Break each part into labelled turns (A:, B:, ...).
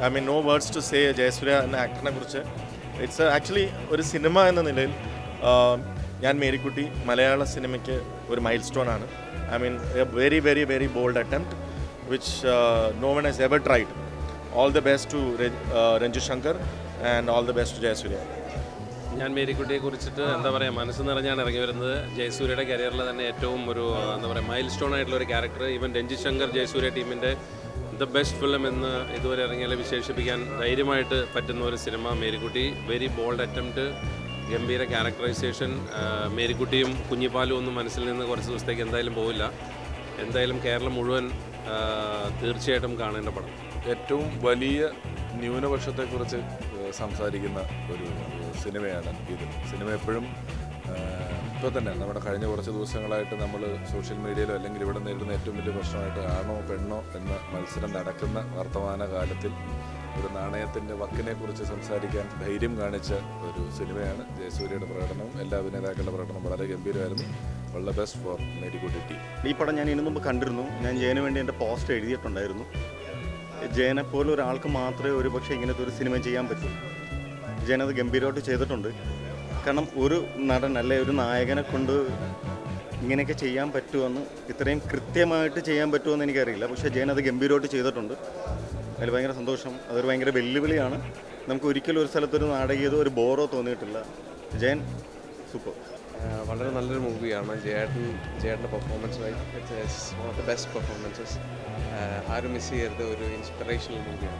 A: I mean no words to say Jayasurya എന്ന ആക്ടറിനെ കുറിച്ച് ഇറ്റ്സ് ആക്ച്വലി ഒരു സിനിമ എന്ന നിലയിൽ ആഹ്, ഞാൻ മേരിക്കുട്ടി മലയാള സിനിമയ്ക്ക് ഒരു മൈൽ സ്റ്റോൺ ആണ് I mean a very very very bold attempt which no one has ever tried all the best to Ranju Shankar and all the best to Jayasurya
B: ഞാൻ മേരിക്കുട്ടിയെ കുറിച്ചിട്ട് എന്താ പറയുക മനസ്സ് നിറഞ്ഞാണ് ഇറങ്ങി വരുന്നത് ജയസൂര്യയുടെ കരിയറിലെ തന്നെ ഏറ്റവും ഒരു എന്താ പറയുക മൈൽ സ്റ്റോൺ ആയിട്ടുള്ള ഒരു ക്യാരക്ടർ ഈവൻ രഞ്ജിത് ശങ്കർ ജയസൂര്യ ടീമിൻ്റെ ദ ബെസ്റ്റ് ഫിലിം എന്ന് ഇതുവരെ ഇറങ്ങിയാൽ വിശേഷിപ്പിക്കാൻ ധൈര്യമായിട്ട് പറ്റുന്ന ഒരു cinema Marykutty very bold attempt ഗംഭീര ക്യാരക്ടറൈസേഷൻ മേരിക്കുട്ടിയും കുഞ്ഞിപ്പാലും ഒന്നും മനസ്സിൽ നിന്ന് കുറച്ച് ദിവസത്തേക്ക് എന്തായാലും പോവില്ല എന്തായാലും കേരളം മുഴുവൻ ആ, തീർച്ചയായിട്ടും കാണേണ്ട പടം
C: ഏറ്റവും വലിയ ന്യൂനപക്ഷത്തെക്കുറിച്ച് ഏഹ്, സംസാരിക്കുന്ന ഒരു സിനിമയാണ് ഇത് സിനിമ എപ്പോഴും ഇപ്പോൾ തന്നെ നമ്മുടെ കഴിഞ്ഞ കുറച്ച് ദിവസങ്ങളായിട്ട് നമ്മൾ സോഷ്യൽ മീഡിയയിലോ അല്ലെങ്കിൽ ഇവിടെ നേരിടുന്ന ഏറ്റവും വലിയ പ്രശ്നമായിട്ട് ആണോ പെണ്ണോ എന്ന മത്സരം നടക്കുന്ന വർത്തമാന കാലത്തിൽ ഒരു നാണയത്തിൻ്റെ വക്കിനെ കുറിച്ച് സംസാരിക്കാൻ ധൈര്യം കാണിച്ച ഒരു സിനിമയാണ് ജയസൂര്യയുടെ പ്രകടനവും എല്ലാ അഭിനേതാക്കളുടെ പ്രകടനവും വളരെ ഗംഭീരമായിരുന്നു all the best for Marykutty team
D: ഈ പടം ഞാൻ ഇതിനു മുമ്പ് കണ്ടിരുന്നു ഞാൻ ജയന് വേണ്ടി എൻ്റെ പോസ്റ്റ് എഴുതിയിട്ടുണ്ടായിരുന്നു ജയനെ പോലെ ഒരാൾക്ക് മാത്രമേ ഒരു പക്ഷേ ഇങ്ങനത്തെ ഒരു സിനിമ ചെയ്യാൻ പറ്റൂ ജയൻ അത് ഗംഭീരമായിട്ട് ചെയ്തിട്ടുണ്ട് കാരണം ഒരു നടൻ അല്ലെ ഒരു നായകനെ കൊണ്ട് ഇങ്ങനെയൊക്കെ ചെയ്യാൻ പറ്റുമെന്ന് ഇത്രയും കൃത്യമായിട്ട് ചെയ്യാൻ പറ്റുമെന്ന് എനിക്കറിയില്ല പക്ഷേ ജയൻ അത് ഗംഭീരമായിട്ട് ചെയ്തിട്ടുണ്ട് അതിൽ ഭയങ്കര സന്തോഷം അതൊരു ഭയങ്കര വെല്ലുവിളിയാണ് നമുക്ക് ഒരിക്കലും ഒരു സ്ഥലത്തൊരു നാടകീയതോ ഒരു ബോറോ തോന്നിയിട്ടില്ല ജയൻ സൂപ്പർ
E: ആഹ് വളരെ നല്ലൊരു മൂവിയാണ് ജയേട്ടൻ ജയേട്ടൻ്റെ performance it's one of the best performances ആരും മിസ് ചെയ്യരുത് ഒരു ഇൻസ്പിറേഷണൽ മൂവിയാണ്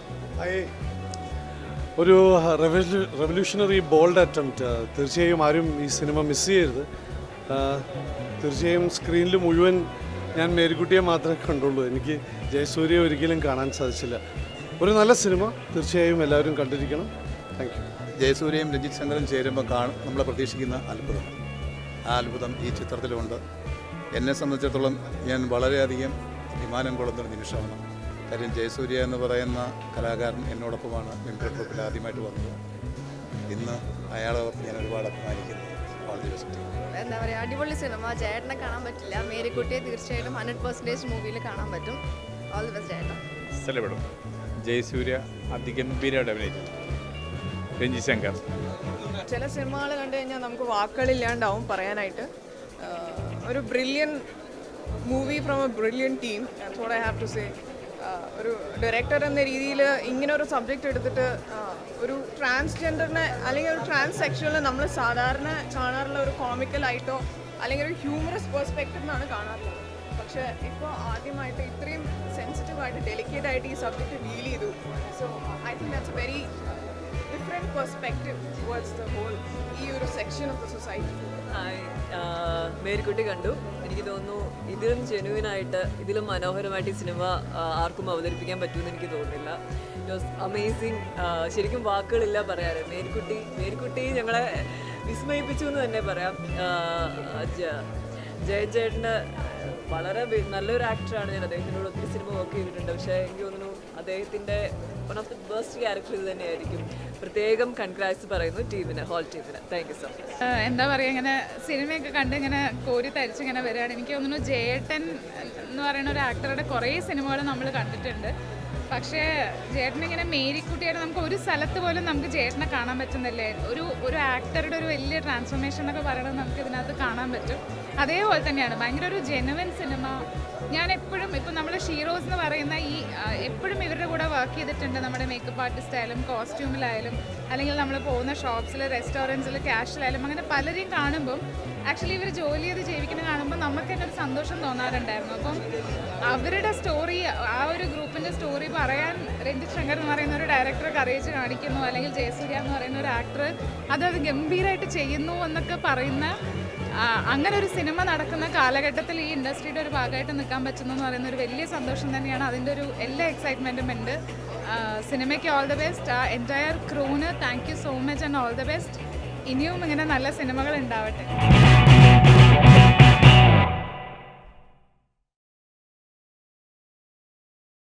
F: ഒരു റെവല്യൂഷണറി ബോൾഡ് അറ്റംപ്റ്റ് തീർച്ചയായും ആരും ഈ സിനിമ മിസ് ചെയ്യരുത് ആ, തീർച്ചയായും സ്ക്രീനിൽ മുഴുവൻ ഞാൻ മേരിക്കുട്ടിയെ മാത്രമേ കണ്ടുള്ളൂ എനിക്ക് ജയസൂര്യ ഒരിക്കലും കാണാൻ സാധിച്ചില്ല ഒരു നല്ല സിനിമ തീർച്ചയായും എല്ലാവരും കണ്ടിരിക്കണം താങ്ക് യു
G: ജയസൂര്യയും രഞ്ജിത് ശങ്കറും ചേരുമ്പോൾ കാണും നമ്മൾ പ്രതീക്ഷിക്കുന്ന അത്ഭുതം ആ അത്ഭുതം ഈ ചിത്രത്തിലുണ്ട് എന്നെ സംബന്ധിച്ചിടത്തോളം ഞാൻ വളരെയധികം അഭിമാനം കൊള്ളുന്നൊരു നിമിഷമാണ് കാര്യം ജയസൂര്യ എന്ന് പറയുന്ന കലാകാരൻ എന്നോടൊപ്പമാണ് മെമ്പർ ട്രൂപ്പിൽ ആദ്യമായിട്ട് വന്നത് ഇന്ന് അയാളെ ഓർത്ത് ഞാൻ ഒരുപാട് അഭിമാനിക്കുന്നു ഓൾ ദി ബെസ്റ്റ്
H: എന്താ പറയുക അടിപൊളി സിനിമ ചേട്ടനെ കാണാൻ പറ്റില്ല മേരിക്കുട്ടിയെ തീർച്ചയായിട്ടും ഹൺഡ്രഡ് പെർസെൻറ്റേജ് മൂവിയിൽ കാണാൻ പറ്റും ഓൾ ദി ബെസ്റ്റ് ചേട്ടൻ
I: സ്ഥലപ്പെടും ജയസൂര്യ അതിഗംഭീരമായിട്ട് അഭിനയിച്ചു രഞ്ജി ശങ്കർ
J: ചില സിനിമകൾ കണ്ടു കഴിഞ്ഞാൽ നമുക്ക് വാക്കുകളില്ലാണ്ടാവും പറയാനായിട്ട് ആഹ് ഒരു brilliant movie from a brilliant team what I have to say ഒരു ഡയറക്ടർ എന്ന രീതിയിൽ ഇങ്ങനെ ഒരു സബ്ജക്റ്റ് എടുത്തിട്ട് ആഹ് ഒരു ട്രാൻസ്ജെൻഡറിനെ അല്ലെങ്കിൽ ഒരു ട്രാൻസ് സെക്ഷനിൽ നമ്മൾ സാധാരണ കാണാറുള്ള ഒരു കോമിക്കലായിട്ടോ അല്ലെങ്കിൽ ഒരു ഹ്യൂമറസ് പെർസ്പെക്റ്റീവ് എന്നാണ് കാണാറുള്ളത് പക്ഷേ ഇപ്പോൾ ആദ്യമായിട്ട് ഇത്രയും സെൻസിറ്റീവ് ആയിട്ട് ഡെലിക്കേറ്റ് ആയിട്ട് ഈ സബ്ജക്റ്റ് ഡീൽ ചെയ്തു so I think that's very different perspective towards the whole ഈ ഒരു section of the society
K: hi ആഹ് മേരിക്കുട്ടി കണ്ടു എനിക്ക് തോന്നുന്നു ഇതിലും ജെനുവിൻ ആയിട്ട് ഇതിലും മനോഹരമായിട്ട് ഈ സിനിമ ആഹ് ആർക്കും അവതരിപ്പിക്കാൻ പറ്റുമെന്ന് എനിക്ക് തോന്നുന്നില്ല ഇറ്റ് വാസ് അമേസിങ് ശരിക്കും വാക്കുകളില്ല പറയാറ് മേരിക്കുട്ടി മേരിക്കുട്ടി ഞങ്ങളെ വിസ്മയിപ്പിച്ചു എന്ന് തന്നെ പറയാം ആഹ് ജ- ജയൻ ചേട്ടന് വളരെ വി- നല്ലൊരു ആക്ടറാണ് ഞാൻ അദ്ദേഹത്തിനോട് ഒത്തിരി സിനിമ വർക്ക് ചെയ്തിട്ടുണ്ട് പക്ഷേ എനിക്ക് തോന്നുന്നു അദ്ദേഹത്തിൻ്റെ one of the best character ഇത് തന്നെയായിരിക്കും പ്രത്യേകം കൺഗ്രാറ്റ്സ് പറയുന്നു ടീമിന് ഹോൾ ടീമിന് താങ്ക് യു സോ മച്ച്
L: ആഹ് എന്താ പറയുക ഇങ്ങനെ സിനിമയൊക്കെ കണ്ട് ഇങ്ങനെ കോരി തരിച്ച് ഇങ്ങനെ വരികയാണ് എനിക്ക് തോന്നുന്നു ജയേട്ടൻ എന്ന് പറയുന്ന ഒരു ആക്ടറുടെ കുറേ സിനിമകൾ നമ്മൾ കണ്ടിട്ടുണ്ട് പക്ഷേ ജേട്ടൻ ഇങ്ങനെ മേരിക്കുട്ടിയായിട്ട് നമുക്ക് ഒരു സ്ഥലത്ത് പോലും നമുക്ക് ജേട്ടനെ കാണാൻ പറ്റുന്നില്ലേ ഒരു ഒരു ആക്ടറുടെ ഒരു വലിയ ട്രാൻസ്ഫോർമേഷൻ എന്നൊക്കെ പറയുന്നത് നമുക്ക് ഇതിനകത്ത് കാണാൻ പറ്റും അതേപോലെ തന്നെയാണ് ഭയങ്കര ഒരു ജെനുവൻ സിനിമ ഞാൻ എപ്പോഴും ഇപ്പം നമ്മൾ ഷീറോസ് എന്ന് പറയുന്ന ഈ എപ്പോഴും ഇവരുടെ കൂടെ വർക്ക് ചെയ്തിട്ടുണ്ട് നമ്മുടെ മേക്കപ്പ് ആർട്ടിസ്റ്റ് ആയാലും കോസ്റ്റ്യൂമിലായാലും അല്ലെങ്കിൽ നമ്മൾ പോകുന്ന ഷോപ്സിൽ റെസ്റ്റോറൻറ്റ്സിൽ ക്യാഷിലായാലും അങ്ങനെ പലരെയും കാണുമ്പം ആക്ച്വലി ഇവർ ജോലി ചെയ്ത് ജീവിക്കുന്നത് കാണുമ്പോൾ നമുക്ക് തന്നെ ഒരു സന്തോഷം തോന്നാറുണ്ടായിരുന്നു അപ്പം അവരുടെ സ്റ്റോറി ആ ഒരു ഗ്രൂപ്പിൻ്റെ സ്റ്റോറി പറയാൻ രഞ്ജിത് ശങ്കർ എന്ന് പറയുന്ന ഒരു ഡയറക്ടർ കറേജ് കാണിക്കുന്നു അല്ലെങ്കിൽ ജയസൂര്യ എന്ന് പറയുന്ന ഒരു ആക്ടർ അത് അത് ഗംഭീരമായിട്ട് ചെയ്യുന്നു എന്നൊക്കെ പറയുന്ന ആ, അങ്ങനെ ഒരു സിനിമ നടക്കുന്ന കാലഘട്ടത്തിൽ ഈ ഇൻഡസ്ട്രിയുടെ ഒരു ഭാഗമായിട്ട് നിൽക്കാൻ പറ്റുന്നു എന്ന് പറയുന്ന ഒരു വലിയ സന്തോഷം തന്നെയാണ് അതിൻ്റെ ഒരു എല്ലാ എക്സൈറ്റ്മെൻറ്റും ഉണ്ട് ആ, സിനിമയ്ക്ക് ഓൾ ദ ബെസ്റ്റ് ആ എൻറ്റയർ ക്രൂന് thank you so much and all the best ഇനിയും ഇങ്ങനെ നല്ല സിനിമകൾ ഉണ്ടാവട്ടെ